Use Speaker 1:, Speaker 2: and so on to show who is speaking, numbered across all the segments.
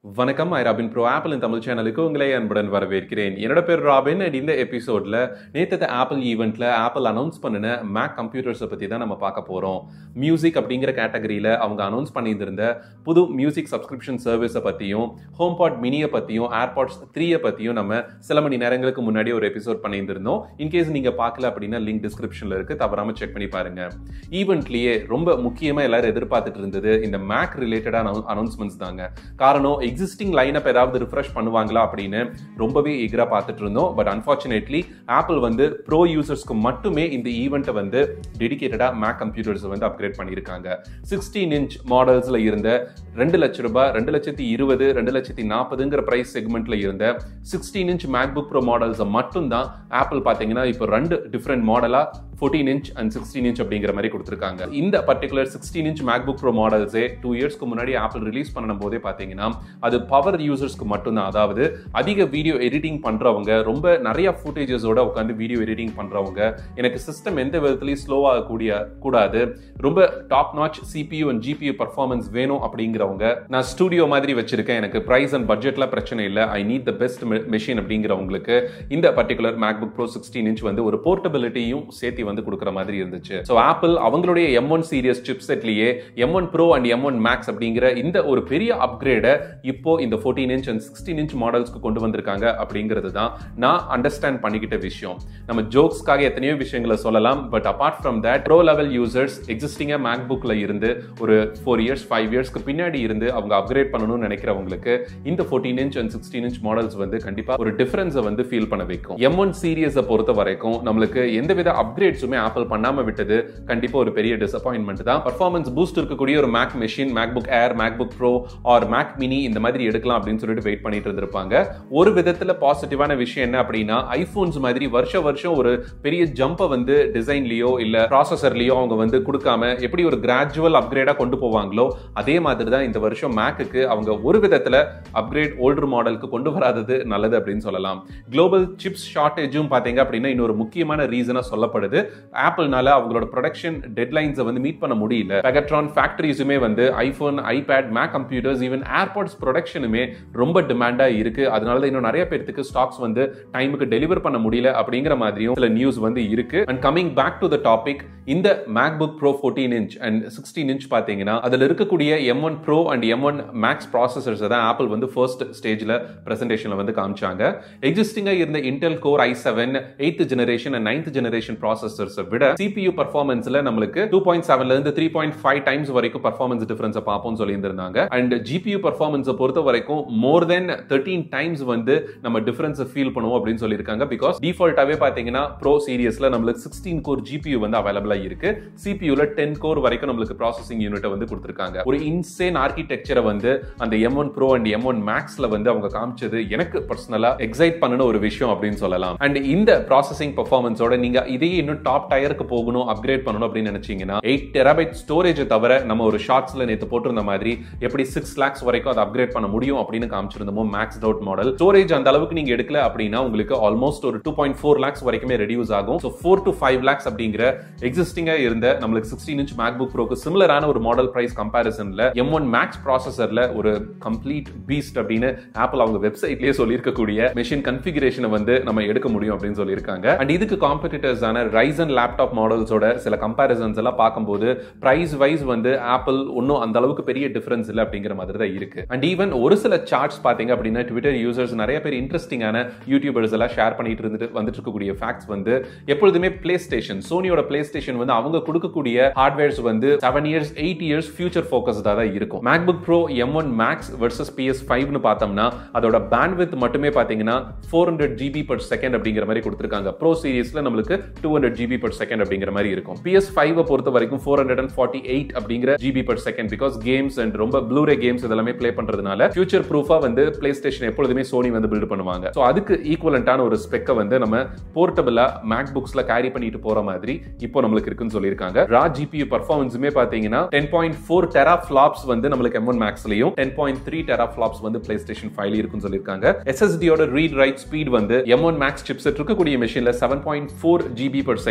Speaker 1: வணக்கம் ஐ Robin bro Apple Tamil சேனலுக்கு உங்களை அன்புடன் வரவேற்கிறேன் என்னோட பேர் ராபின் அண்ட் இந்த எபிசோட்ல நேற்று ஆப்பிள் ஈவெண்ட்ல ஆப்பிள் அனௌன்ஸ் பண்ணின மேக் கம்ப்யூட்டர்ஸை பற்றி தான் நம்ம பார்க்க போகிறோம் மியூசிக் அப்படிங்கிற கேட்டகரியில் அவங்க அனௌன்ஸ் பண்ணியிருந்த புது மியூசிக் சப்ஸ்கிரிப்ஷன் சர்வீஸை பற்றியும் ஹோம் பாட் மினியை பற்றியும் ஏர்பாட்ஸ் த்ரீயை பற்றியும் நம்ம சில மணி நேரங்களுக்கு முன்னாடி ஒரு எபிசோட் பண்ணியிருந்திருந்தோம் இன்கேஸ் நீங்கள் பார்க்கல அப்படின்னா லிங்க் டிஸ்கிரிப்ஷனில் இருக்குது தவறாமல் செக் பண்ணி பாருங்க ஈவெண்ட்லேயே ரொம்ப முக்கியமாக எல்லாரும் எதிர்பார்த்துட்டு இருந்தது இந்த மேக் ரிலேட்டடான அனௌன்ஸ்மெண்ட்ஸ் தாங்க காரணம் எக்ஸிஸ்டிங் லைனப் ஏதாவது ரிஃப்ரெஷ் பண்ணுவாங்களா அப்படின்னு ரொம்பவே ஈகரா பார்த்துட்டு இருந்தோம் பட் அன்ஃபார்ச்சுனேட்லி ஆப்பிள் வந்து ப்ரோ யூசர்ஸ்க்கு மட்டுமே இந்த ஈவெண்ட்டை வந்து டெடிகேட்டடா மேக் கம்ப்யூட்டர்ஸ் வந்து அப்கிரேட் பண்ணியிருக்காங்க சிக்ஸ்டீன் இன்ச் மாடல்ஸ்ல இருந்த ரெண்டு லட்ச ரூபாய் ரெண்டு லட்சத்தி இருபது ரெண்டு லட்சத்தி நாற்பதுங்கிற பிரைஸ் செக்மெண்ட்ல இருந்த sixteen inch MacBook bro மாடல்ஸை மட்டும் தான் ஆப்பிள் பார்த்தீங்கன்னா இப்போ ரெண்டு டிஃப்ரெண்ட் மாடலா fourteen inch and sixteen inch அப்படிங்கிற மாதிரி கொடுத்துருக்காங்க இந்த particular sixteen inch MacBook pro மாடல்ஸே டூ இயர்ஸ்க்கு முன்னாடி ஆப்பிள் ரிலீஸ் பண்ணும் போதே பார்த்தீங்கன்னா அது பவர் யூசர்ஸ்க்கு மட்டும்தான் அதாவது அதிக வீடியோ எடிட்டிங் பண்றவங்க ரொம்ப நிறைய ஃபுட்டேஜஸோட உட்காந்து வீடியோ எடிட்டிங் பண்றவங்க எனக்கு சிஸ்டம் எந்த விதத்துலையும் ஸ்லோவாக கூடிய கூடாது ரொம்ப top notch CPU and GPU performance வேணும் அப்படிங்கிறவங்க நான் ஸ்டூடியோ மாதிரி வச்சிருக்கேன் எனக்கு பிரைஸ் அண்ட் பட்ஜெட்ல பிரச்சனை இல்லை I need the best machine அப்படிங்கிறவங்களுக்கு இந்த particular MacBook Pro sixteen inch வந்து ஒரு போர்ட்டபிலிட்டியும் சேர்த்து வந்து கொடுக்குற மாதிரி இருந்துச்சு ஸோ ஆப்பிள் அவங்களுடைய எம் ஒன் சீரியஸ் சிப் செட்லேயே M one Pro and M one Max அப்படிங்கிற இந்த ஒரு பெரிய அப்கிரேடை இப்போ இந்த fourteen inch and sixteen inch மாடல்ஸ்க்கு கொண்டு வந்திருக்காங்க அப்படிங்கிறது தான் நான் அண்டர்ஸ்டாண்ட் பண்ணிக்கிட்ட விஷயம் நம்ம ஜோக்ஸ்க்காக எத்தனையோ விஷயங்களை சொல்லலாம் but apart from that Pro level users எக்ஸிஸ்டிங்காக மேக் புக்கில் இருந்து ஒரு ஃபோர் இயர்ஸ் ஃபைவ் இயர்ஸ்க்கு பின்னாடி இருந்து அவங்க அப்கிரேட் பண்ணணும்னு நினைக்கிறவங்களுக்கு இந்த fourteen inch and sixteen inch models வந்து கண்டிப்பாக ஒரு டிஃபரன்ஸை வந்து ஃபீல் பண்ண வைக்கும் எம் ஒன் சீரியஸை பொறுத்த வரைக்கும் நம்மளுக்கு எந்தவித அப்கிரேட்ஸுமே ஆப்பிள் பண்ணாம விட்டது கண்டிப்பா ஒரு பெரிய டிசப்பாயின்மெண்ட் தான் பர்ஃபார்மன்ஸ் பூஸ்ட் இருக்கக்கூடிய ஒரு Mac machine MacBook Air MacBook Pro or Mac mini இந்த மாதிரி எடுக்கலாம் அப்படின்னு சொல்லிட்டு வெயிட் பண்ணிட்டு இருந்திருப்பாங்க ஒரு விதத்துல பாசிட்டிவான விஷயம் என்ன அப்படின்னா ஐபோன்ஸ் மாதிரி வருஷ வருஷம் ஒரு பெரிய ஜம்பை வந்து டிசைன்லயோ இல்ல ப்ராசஸர்லயோ அவங்க வந்து கொடுக்காம எப்படி ஒரு கிராஜுவல் அப்கிரேடா கொண்டு போவாங்களோ அதே மாதிரி தான் இந்த வருஷம் மேக்குக்கு அவங்க ஒரு விதத்துல அப்கிரேட் ஓல்டர் மாடலுக்கு கொண்டு வராதது நல்லது அப்படின்னு சொல்லலாம் குளோபல் சிப்ஸ் ஷார்டேஜும் பாத்தீங்க அப்படின்னா இன்னொரு முக்கியமான ரீசனா சொல்லப்படுது ஆப்பிள்னால அவங்களோட ப்ரொடக்ஷன் டெட்லைன்ஸை வந்து மீட் பண்ண முடியல பெகட்ரான் ஃபேக்டரிஸுமே வந்து iPhone iPad Mac computers even AirPods ப்ரொடக்ஷனுமே ரொம்ப டிமாண்டா இருக்கு அதனால தான் இன்னும் நிறைய பேருக்கு ஸ்டாக்ஸ் வந்து டைமுக்கு டெலிவர் பண்ண முடியல அப்படிங்கிற மாதிரியும் சில நியூஸ் வந்து இருக்கு and coming back to the topic இந்த MacBook Pro fourteen inch and sixteen inch பார்த்தீங்கன்னா அதில் இருக்கக்கூடிய M one Pro and M one Max processors தான் ஆப்பிள் வந்து ஃபர்ஸ்ட் ஸ்டேஜில் பிரசன்டேஷனில் வந்து காமிச்சாங்க எக்ஸிஸ்டிங்காக இருந்த Intel core i seven eighth generation and ninth generation ப்ராசஸர்ஸை விட சிபியூ பர்ஃபார்மன்ஸ்ல நம்மளுக்கு டூ பாயிண்ட் செவன்ல இருந்து த்ரீ பாயிண்ட் ஃபைவ் டைம்ஸ் வரைக்கும் பர்ஃபார்மன்ஸ் டிஃபரன்ஸ் பார்ப்போம்னு சொல்லியிருந்தாங்க அண்ட் ஜிபியூ பர்ஃபார்மன்ஸை பொறுத்த வரைக்கும் மோர் தென் தேர்ட்டீன் டைம்ஸ் வந்து நம்ம டிஃபரன்ஸ் ஃபீல் பண்ணுவோம் அப்படின்னு சொல்லியிருக்காங்க பிகாஸ் டிஃபால்ட்டாவே பார்த்தீங்கன்னா ப்ரோ சீரியஸ்ல நம்மளுக்கு சிக்ஸ்டீன் கோர் ஜிபியூ வந்து அவைலபிளா இருக்கு சிபியூல டென் கோர் வரைக்கும் நம்மளுக்கு ப்ராசஸிங் யூனிட்டை வந்து கொடுத்துருக்காங்க ஒரு இன்சேன் ஆர்கிடெக்சரை வந்து அந்த M one Pro and M ஒன் மேக்ஸ்ல வந்து அவங்க காமிச்சது எனக்கு பர்சனலா எக்ஸைட் பண்ணின ஒரு விஷயம் அப்படின்னு சொல்லலாம் அண்ட் இந்த ப்ராசஸிங் பர்ஃபார்மன்ஸோட நீங்க இதையே இன்னும் டாப் டயருக்கு போகணும் அப்கிரேட் பண்ணணும் அப்படின்னு நினைச்சீங்கன்னா எயிட் டெராபைட் ஸ்டோரேஜ் தவிர நம்ம ஒரு ஷார்ட்ஸ்ல நேற்று போட்டிருந்த மாதிரி எப்படி சிக்ஸ் லேக்ஸ் வரைக்கும் அதை அப்கிரேட் பண்ண முடியும் அப்படின்னு காமிச்சிருந்தோமோ மேக்ஸ் டவுட் மாடல் ஸ்டோரேஜ் அந்த அளவுக்கு நீங்க எடுக்கல அப்படின்னா உங்களுக்கு ஆல்மோஸ்ட் ஒரு டூ பாயிண்ட் ஃபோர் லேக்ஸ் வரைக்குமே ரெடியூஸ் ஆகும் so four to five lakhs அப்படிங்கிற எக்ஸிஸ்டிங்கா இருந்த நம்மளுக்கு சிக்ஸ்டீன் இன்ச் மேக் புக் ப்ரோக்கு சிமிலரான ஒரு மாடல் பிரைஸ் கம்பேரிசன்ல எம் ஒன் மேக்ஸ் ப்ராசஸர்ல ஒரு கம்ப்ளீட் பீஸ்ட் அப்படின்னு ஆப்பிள் அவங்க வெப்சைட்லயே சொல்லியிருக்கக்கூடிய மெஷின் கன்ஃபிகரேஷனை வந்து நம்ம எடுக்க முடியும் அப்படின்னு சொல்லியிருக்காங்க அண்ட் இதுக்கு காம்படிட்டர்ஸான ரைசன் லேப்டாப் மாடல்ஸோட சில கம்பேரிசன்ஸ் எல்லாம் பார்க்கும்போது பிரைஸ் வைஸ் வந்து ஆப்பிள் ஒன்றும் அந்த அளவுக்கு பெரிய டிஃபரன்ஸ் இல்லை அப்படிங்கிற மாதிரி தான் இருக்கு அண்ட் ஈவன் ஒரு சில சார்ட்ஸ் பார்த்தீங்க அப்படின்னா ட்விட்டர் யூசர்ஸ் நிறைய பேர் இன்ட்ரெஸ்டிங்கான யூடியூபர்ஸ் எல்லாம் ஷேர் பண்ணிட்டு இருந்துட்டு வந்துட்டு இருக்கக்கூடிய ஃபேக்ட்ஸ் வந்து எப்பொழுதுமே பிளே ஸ்டேஷன் சோனியோட பிளே ஸ்டேஷன் வந்து அவங்க கொடுக்கக்கூடிய ஹார்ட்வேர்ஸ் வந்து seven years eight years future ஃபோக்கஸ்டாக தான் இருக்கும் MacBook Pro M one Max versus PS ஃபைவ்னு பார்த்தோம்னா அதோட பேண்ட்வித் மட்டுமே பார்த்தீங்கன்னா four hundred GB per second அப்படிங்கிற மாதிரி கொடுத்துருக்காங்க ப்ரோ சீரீஸ்ல நம்மளுக்கு two hundred GB per second அப்படிங்கிற மாதிரி இருக்கும் பிஎஸ் ஃபைவ் பொறுத்த வரைக்கும் four hundred and forty eight அப்படிங்கிற GB per second because games and ரொம்ப ப்ளூரே கேம்ஸ் இதெல்லாமே ப்ளே பண்றதுனால ஃபியூச்சர் ப்ரூஃபா வந்து பிளே ஸ்டேஷன் எப்பொழுதுமே சோனி வந்து பில்ட் பண்ணுவாங்க ஸோ அதுக்கு ஈக்குவலண்டான ஒரு ஸ்பெக்கை வந்து நம்ம போர்ட்டபிளா மேக் புக்ஸ்ல கேரி பண்ணிட்டு போற மாதிரி இப்போ நம்மளுக்கு இருக்குன்னு சொல்லியிருக்காங்க ரா ஜிபியூ பர்ஃபார்மன்ஸுமே பாத்தீங்கன்னா ten point four teraflops வந்து நம்மளுக்கு எம் ஒன் மேக்ஸ்லயும் ten point three teraflops வந்து பிளே ஸ்டேஷன் ஃபைவ்ல இருக்குன்னு சொல்லியிருக்காங்க எஸ்எஸ்டியோட ரீட் ரைட் ஸ்பீட் வந்து எம் ஒன் மேக்ஸ் சிப்செட் இருக்கக்கூடிய மெஷின்ல seven point four GB per second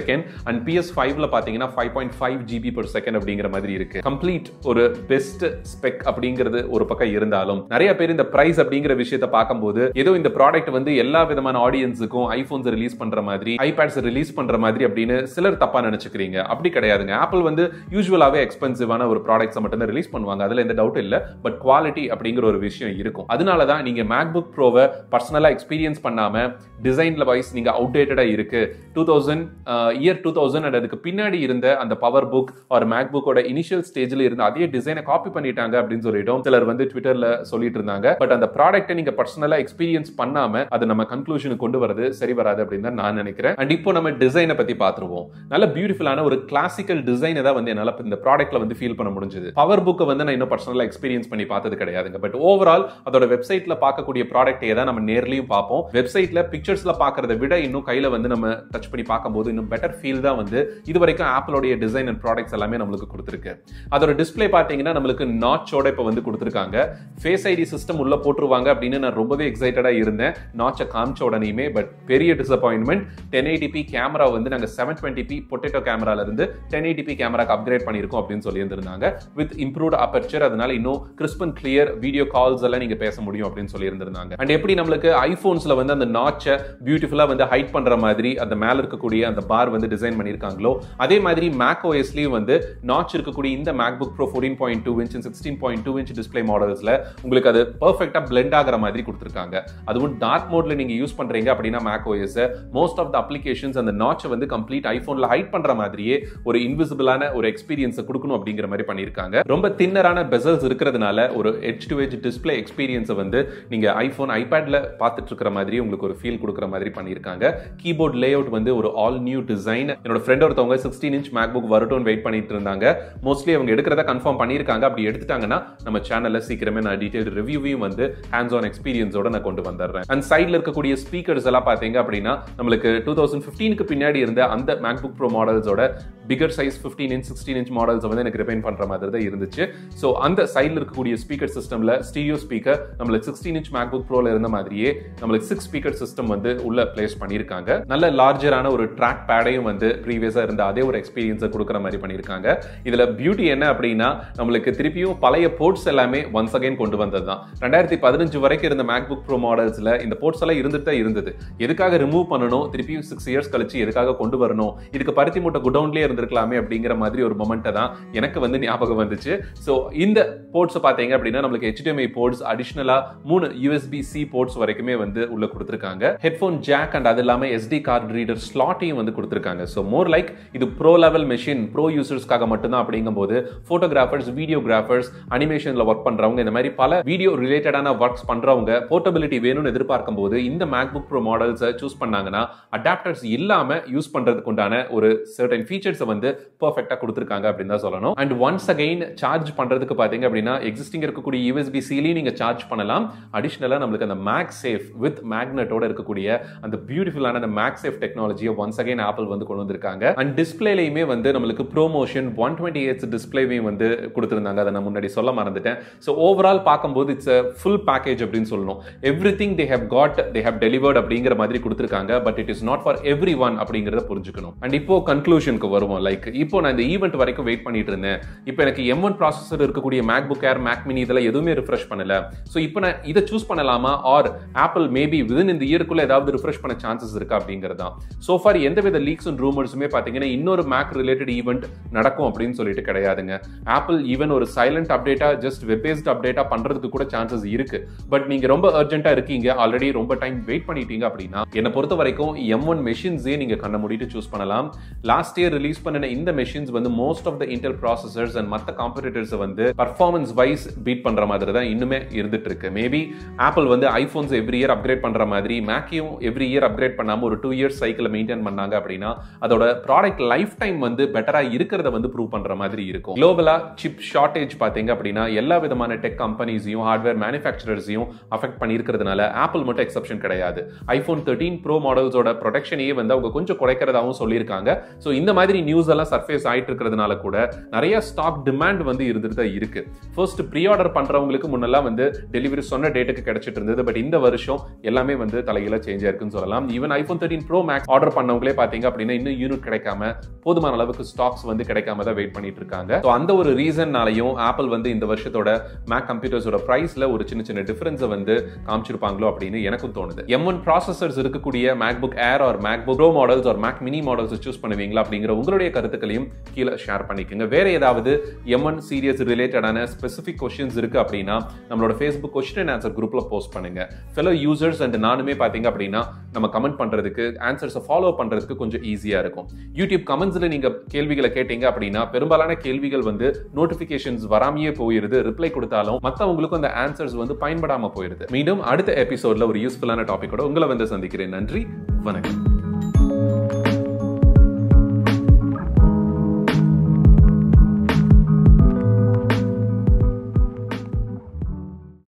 Speaker 1: second and PS ஃபைவ்ல பாத்தீங்கன்னா five point five GB per second அப்படிங்கிற மாதிரி இருக்கு கம்ப்ளீட் ஒரு பெஸ்ட் ஸ்பெக் அப்படிங்கிறது ஒரு பக்கம் இருந்தாலும் நிறைய பேர் இந்த பிரைஸ் அப்படிங்கிற விஷயத்தை பார்க்கும்போது ஏதோ இந்த ப்ராடக்ட் வந்து எல்லா விதமான ஆடியன்ஸுக்கும் ஐபோன்ஸ் ரிலீஸ் பண்ற மாதிரி ஐபேட்ஸ் ரிலீஸ் பண்ற மாதிரி அப்படின்னு சிலர் தப்பா நினைச்சுக்கிறீங்க அப்படி கிடையாதுங்க ஆப்பிள் வந்து யூஸ்வலாவே எக்ஸ்பென்சிவான ஒரு ப்ராடக்ட்ஸ் மட்டும் தான் ரிலீஸ் பண்ணுவாங்க அதுல எந்த டவுட் இல்ல பட் குவாலிட்டி அப்படிங்கிற ஒரு விஷயம் இருக்கும் அதனால தான் நீங்க மேக்புக் ப்ரோவை பர்சனலா எக்ஸ்பீரியன்ஸ் பண்ணாம டிசைன்ல வைஸ் நீங்க அவுடேட்டடா இருக்கு two thousand year two thousand அண்ட் அதுக்கு பின்னாடி இருந்த அந்த பவர் புக் ஒரு மேக் புக்கோட இனிஷியல் ஸ்டேஜ்ல இருந்த அதே டிசைனை காப்பி பண்ணிட்டாங்க அப்படின்னு சொல்லிட்டோம் சிலர் வந்து ட்விட்டர்ல சொல்லிட்டு இருந்தாங்க பட் அந்த ப்ராடக்ட்டை நீங்க பர்சனலா எக்ஸ்பீரியன்ஸ் பண்ணாம அதை நம்ம கன்க்ளூஷனுக்கு கொண்டு வரது சரி வராது அப்படின்னு தான் நான் நினைக்கிறேன் அண்ட் இப்போ நம்ம டிசைனை பத்தி பார்த்துருவோம் நல்ல பியூட்டிஃபுல்லான ஒரு கிளாசிக்கல் டிசைனை தான் வந்து என்னால இந்த ப்ராடக்ட்ல வந்து ஃபீல் பண்ண முடிஞ்சது பவர் புக்கை வந்து நான் இன்னும் பர்சனலா எக்ஸ்பீரியன்ஸ் பண்ணி பார்த்தது கிடையாதுங்க பட் ஓவரால் அதோட வெப்சைட்ல பார்க்கக்கூடிய ப்ராடக்ட்டே தான் நம்ம நேர்லயும் பார்ப்போம் வெப்சைட்ல பிக்சர்ஸ்ல பார்க்கறத விட இன்னும் கையில வந்து நம்ம டச் பண்ணி பார்க்கும்போது இன்னும் பெட்டர் ஃபீல் தான் வந்து இது வரைக்கும் ஆப்பிளோடைய டிசைன் அண்ட் ப்ராடக்ட்ஸ் எல்லாமே நம்மளுக்கு கொடுத்துருக்கு அதோட டிஸ்ப்ளே பார்த்தீங்கன்னா நம்மளுக்கு நாச்சோட இப்போ வந்து கொடுத்துருக்காங்க ஃபேஸ் ஐடி சிஸ்டம் உள்ள போட்டுருவாங்க அப்படின்னு நான் ரொம்பவே எக்ஸைட்டடா இருந்தேன் நாச்சை காமிச்ச உடனேயுமே பட் பெரிய டிசப்பாயின்மெண்ட் டென் எயிட்டிபி கேமரா வந்து நாங்கள் செவன் டுவெண்ட்டி பி பொட்டேட்டோ கேமரால இருந்து டென் எயிட்டிபி கேமராக்கு அப்கிரேட் பண்ணியிருக்கோம் அப்படின்னு சொல்லியிருந்திருந்தாங்க வித் இம்ப்ரூவ்ட் அப்பர்ச்சர் அதனால இன்னும் crisp and clear video calls எல்லாம் நீங்க பேச முடியும் அப்படின்னு சொல்லியிருந்திருந்தாங்க அண்ட் எப்படி நம்மளுக்கு ஐபோன்ஸ்ல வந்து அந்த நாச்சை பியூட்டிஃபுல்லா வந்து ஹைட் பண்ற மாதிரி அந்த மேல இருக்கக்கூடிய அந்த பார் வந்து டிசைன் பண்ணியிருக்காங்களோ அதே மாதிரி மேக் ஓஎஸ்லயும் வந்து நாச் இருக்கக்கூடிய இந்த MacBook Pro fourteen point two inch sixteen point two inch display மாடல்ஸ்ல உங்களுக்கு அது பர்ஃபெக்டா பிளெண்ட் ஆகிற மாதிரி கொடுத்துருக்காங்க அதுவும் டார்க் மோட்ல நீங்க யூஸ் பண்றீங்க அப்படின்னா Mac OS most of the applications அந்த நாச்சை வந்து கம்ப்ளீட் ஐபோன்ல ஹைட் பண்ற மாதிரியே ஒரு இன்விசிபிளான ஒரு எக்ஸ்பீரியன்ஸை கொடுக்கணும் அப்படிங்கிற மாதிரி பண்ணியிருக்காங்க ரொம்ப தின்னரான பெசல்ஸ் இருக்கிறதுனால ஒரு எட்ஜ் டு எட்ஜ் டிஸ்பிளே எக்ஸ்பீரியன்ஸை வந்து நீங்க ஐபோன் ஐபேட்ல பார்த்துட்டு இருக்கிற மாதிரி உங்களுக்கு ஒரு ஃபீல் கொடுக்குற மாதிரி பண்ணியிருக்காங்க கீபோர்ட் லே அவுட் வந்து ஒரு ஆல் நியூ டிசைன் என்னோட ஃப்ரெண்ட் ஒருத்தவங்க சிக்ஸ்டீன் இன்ச் மேக் புக் வரட்டும்னு வெயிட் பண்ணிட்டு இருந்தாங்க மோஸ்ட்லி அவங்க எடுக்கிறத கன்ஃபார்ம் பண்ணியிருக்காங்க அப்படி எடுத்துட்டாங்கன்னா நம்ம சேனல்ல சீக்கிரமே நான் டீடைல் ரிவ்யூவையும் வந்து ஹேண்ட்ஸ் ஆன் எக்ஸ்பீரியன்ஸோட நான் கொண்டு வந்துடுறேன் அண்ட் சைடில் இருக்கக்கூடிய ஸ்பீக்கர்ஸ் எல்லாம் பார்த்தீங்க அப்படின்னா நம்மளுக்கு டூ தௌசண்ட் ஃபிஃப்டீனுக்கு பின்னாடி இருந்த அந்த மேக் புக் ப்ரோ மாடல்ஸோட figure size fifteen inch sixteen inch models வந்து எனக்கு ரிப்பைன் பண்ற மாதிரி தான் இருந்துச்சு ஸோ அந்த சைடில் இருக்கக்கூடிய ஸ்பீக்கர் சிஸ்டம்ல ஸ்டீரியோ ஸ்பீக்கர் நம்மளுக்கு சிக்ஸ்டீன் இன்ச் மேக் புக் ப்ரோல இருந்த மாதிரியே நம்மளுக்கு சிக்ஸ் ஸ்பீக்கர் சிஸ்டம் வந்து உள்ள பிளேஸ் பண்ணியிருக்காங்க நல்ல லார்ஜரான ஒரு ட்ராக் பேடையும் வந்து ப்ரீவியஸாக இருந்த அதே ஒரு எக்ஸ்பீரியன்ஸை கொடுக்குற மாதிரி பண்ணியிருக்காங்க இதில் பியூட்டி என்ன அப்படின்னா நம்மளுக்கு திருப்பியும் பழைய போர்ட்ஸ் எல்லாமே ஒன்ஸ் அகைன் கொண்டு வந்தது தான் ரெண்டாயிரத்தி பதினஞ்சு வரைக்கும் இருந்த மேக் புக் ப்ரோ மாடல்ஸில் இந்த போர்ட்ஸ் எல்லாம் இருந்துட்டு தான் இருந்தது எதுக்காக ரிமூவ் பண்ணணும் திருப்பியும் சிக்ஸ் இயர்ஸ் கழிச்சு எதுக்காக கொண்டு வரணும் இதுக்கு பருத்தி மூட்டை குடவுன்லேயே இருந்திருக்கலாமே அப்படிங்கிற மாதிரி ஒரு மொமெண்ட்டை தான் எனக்கு வந்து ஞாபகம் வந்துச்சு ஸோ இந்த போர்ட்ஸ் பார்த்தீங்க அப்படின்னா நம்மளுக்கு HDMI போர்ட்ஸ் அடிஷ்னலாக மூணு யூஎஸ்பி சி போர்ட்ஸ் வரைக்குமே வந்து உள்ள கொடுத்துருக்காங்க ஹெட்ஃபோன் ஜாக் அண்ட் அது இல்லாமல் எஸ்டி கார்டு ரீடர் ஸ்லாட்டையும் வந்து கொடுத்துருக்காங்க ஸோ மோர் லைக் இது ப்ரோ லெவல் மெஷின் ப்ரோ யூசர்ஸ்க்காக மட்டும்தான் அப்படிங்கும்போது ஃபோட்டோகிராஃபர்ஸ் வீடியோகிராஃபர்ஸ் அனிமேஷனில் ஒர்க் பண்ணுறவங்க இந்த மாதிரி பல வீடியோ ரிலேட்டடான ஒர்க்ஸ் பண்ணுறவங்க போர்ட்டபிலிட்டி வேணும்னு எதிர்பார்க்கும் போது இந்த மேக் புக் ப்ரோ மாடல்ஸை சூஸ் பண்ணாங்கன்னா அடாப்டர்ஸ் இல்லாமல் யூஸ் பண்ணுறதுக்கு உண்டான ஒரு சர்டன் ஃபீச்சர்ஸை வந்து பர்ஃபெக்டாக கொடுத்துருக்காங்க அப்படின்னு தான் சொல்லணும் அண்ட் ஒன்ஸ் அகைன் சார்ஜ் பண்ணுறதுக்கு பார்த்தீங்க அப்படின்னா எக்ஸிஸ்டிங் இருக்கக்கூடிய யூஎஸ்பி சிலையும் நீங்கள் சார்ஜ் பண்ணலாம் அடிஷ்னலாக நம்மளுக்கு அந்த மேக் சேஃப் வித் மேக்னெட்டோட இருக்கக்கூடிய அந்த பியூட்டிஃபுல்லான அந்த மேக் சேஃப் டெக்னாலஜியை ஒன்ஸ் அகைன் ஆப்பிள் வந்து கொண்டு வந்திருக்காங்க அண்ட் டிஸ்பிளேலையுமே வந்து நம்மளுக்கு ப்ரோமோஷன் ஒன் டுவெண்ட்டி எயிட்ஸ் டிஸ்பிளேவையும் வந்து கொடுத்துருந்தாங்க அதை நான் முன்னாடி சொல்ல மறந்துட்டேன் ஸோ ஓவரால் பார்க்கும்போது இட்ஸ் அ ஃபுல் பேக்கேஜ் அப்படின்னு சொல்லணும் everything they have got they have delivered அப்படிங்கிற மாதிரி கொடுத்துருக்காங்க but it is not for everyone அப்படிங்கிறத புரிஞ்சுக்கணும் அண்ட் இப்போ கன்க்ளூஷனுக்கு வருவோம் லைக் இப்போ நான் இந்த ஈவெண்ட் வரைக்கும் வெயிட் பண்ணிட்டு இருந்தேன் இப்போ எனக்கு எம் ஒன் ப்ராசஸர் இருக்கக்கூடிய MacBook Air Mac mini இதெல்லாம் எதுவுமே ரிஃப்ரெஷ் பண்ணல ஸோ இப்போ நான் இதை சூஸ் பண்ணலாமா ஆர் ஆப்பிள் மேபி விதின் இந்த இயருக்குள்ள ஏதாவது ரிஃப்ரெஷ் பண்ண சான்சஸ் இருக்கா அப்படிங்கிறது தான் ஸோ ஃபார் எந்தவித லீக்ஸ் அண்ட் ரூமர்ஸுமே பார்த்தீங்கன்னா இன்னொரு மேக் ரிலேட்டட் ஈவெண்ட் நடக்கும் அப்படின்னு சொல்லிட்டு கிடையாதுங்க ஆப்பிள் ஈவன் ஒரு சைலண்ட் அப்டேட்டா ஜஸ்ட் வெப் பேஸ்ட் அப்டேட்டா பண்றதுக்கு கூட சான்சஸ் இருக்கு பட் நீங்க ரொம்ப அர்ஜென்ட்டா இருக்கீங்க ஆல்ரெடி ரொம்ப டைம் வெயிட் பண்ணிட்டீங்க அப்படின்னா என்னை பொறுத்த வரைக்கும் எம் ஒன் மெஷின்ஸே நீங்க கண்ண மூடிட்டு சூஸ் பண்ணலாம் லாஸ்ட் இயர் ரிலீஸ் பண்ணின இந்த மெஷின்ஸ் வந்து most of the Intel processors and மற்ற காம்படிட்டர்ஸ் வந்து பர்ஃபார்மன்ஸ் வைஸ் பீட் பண்ற மாதிரி தான் இன்னுமே இருந்துட்டு இருக்கு மேபி ஆப்பிள் வந்து ஐபோன்ஸ் எவ்ரி இயர் அப்கிரேட் பண்ற மாதிரி மேக்கையும் எவ்ரி இயர் அப்கிரேட் பண்ணாம ஒரு டூ இயர்ஸ் சைக்கிள் மெயின்டைன் பண்ணாங்க அப்படின்னா அதோட ப்ராடக்ட் லைஃப் டைம் வந்து பெட்டரா இருக்கிறத வந்து ப்ரூவ் பண்ற மாதிரி இருக்கும் குளோபலா சிப் ஷார்டேஜ் பாத்தீங்க அப்படின்னா எல்லா விதமான டெக் கம்பெனிஸையும் ஹார்ட்வேர் மேனுஃபேக்சரர்ஸையும் அஃபெக்ட் பண்ணியிருக்கிறதுனால ஆப்பிள் மட்டும் எக்ஸப்ஷன் கிடையாது ஐபோன் தேர்ட்டீன் ப்ரோ மாடல்ஸோட ப்ரொடெக்ஷனையே வந்து அவங்க கொஞ்சம் குறைக்கிறதாவும் சொல்லியிருக்காங்க ஸோ இந்த மாதிரி நியூஸ் எல்லாம் சர்ஃபேஸ் ஆயிட்டு இருக்கிறதுனால கூட நிறைய ஸ்டாக் டிமாண்ட் வந்து இருந்துட்டு தான் இருக்கு ஃபர்ஸ்ட் ப்ரீ ஆர்டர் பண்றவங்களுக்கு முன்னெல்லாம் வந்து டெலிவரி சொன்ன டேட்டுக்கு கிடைச்சிட்டு இருந்தது பட் இந்த வருஷம் எல்லாமே வந்து தலையில சேஞ்ச் ஆயிருக்குன்னு சொல்லலாம் even iPhone thirteen Pro Max order பண்ணவங்களே பாத்தீங்க அப்படின்னா இன்னும் யூனிட் கிடைக்காம போதுமான அளவுக்கு ஸ்டாக்ஸ் வந்து கிடைக்காம தான் வெயிட் பண்ணிட்டு இருக்காங்க ஸோ அந்த ஒரு ரீசன்னாலையும் ஆப்பிள் வந்து இந்த வருஷத்தோட மேக் கம்ப்யூட்டர்ஸோட பிரைஸ்ல ஒரு சின்ன சின்ன டிஃபரன்ஸை வந்து காமிச்சிருப்பாங்களோ அப்படின்னு எனக்கும் தோணுது எம் ஒன் ப்ராசஸர்ஸ் இருக்கக்கூடிய MacBook Air or MacBook Pro models or Mac mini models choose பண்ணுவீங்களா அப்படிங்கிற உங்களுடைய கருத்துக்களையும் கீழே ஷேர் பண்ணிக்கோங்க வேற ஏதாவது எம் ஒன் சீரியஸ் ரிலேட்டடான ஸ்பெசிஃபிக் கொஸ்டின்ஸ் இருக்கு அப்படின்னா நம்மளோட ஃபேஸ்புக் கொஸ்டின் அண்ட் ஆன்சர் குரூப்ல போஸ்ட் பண்ணுங்க ஃபெலோ யூசர்ஸ் அண்ட் நானுமே பாத்தீங்க அப்படின்னா நம்ம கமெண்ட் பண்றதுக்கு ஆன்சர்ஸை ஃபாலோ பண்றதுக்கு கொஞ்சம் ஈஸியா இருக்கும் யூடியூப் கமெண்ட்ஸ்ல நீங்க கேள்விகளை கேட்டீங்க அப்படின்னா பெரும்பாலான கேள்விகள் வந்து நோட்டிபிகேஷன்ஸ் வராமையே போயிருது ரிப்ளை கொடுத்தாலும் மற்றவங்களுக்கும் அந்த ஆன்சர்ஸ் வந்து பயன்படாம போயிருது மீண்டும் அடுத்த எபிசோட்ல ஒரு யூஸ்ஃபுல்லான டாபிக்கோட உங்களை வந்து சந்திக்கிறேன் நன்றி வணக்கம்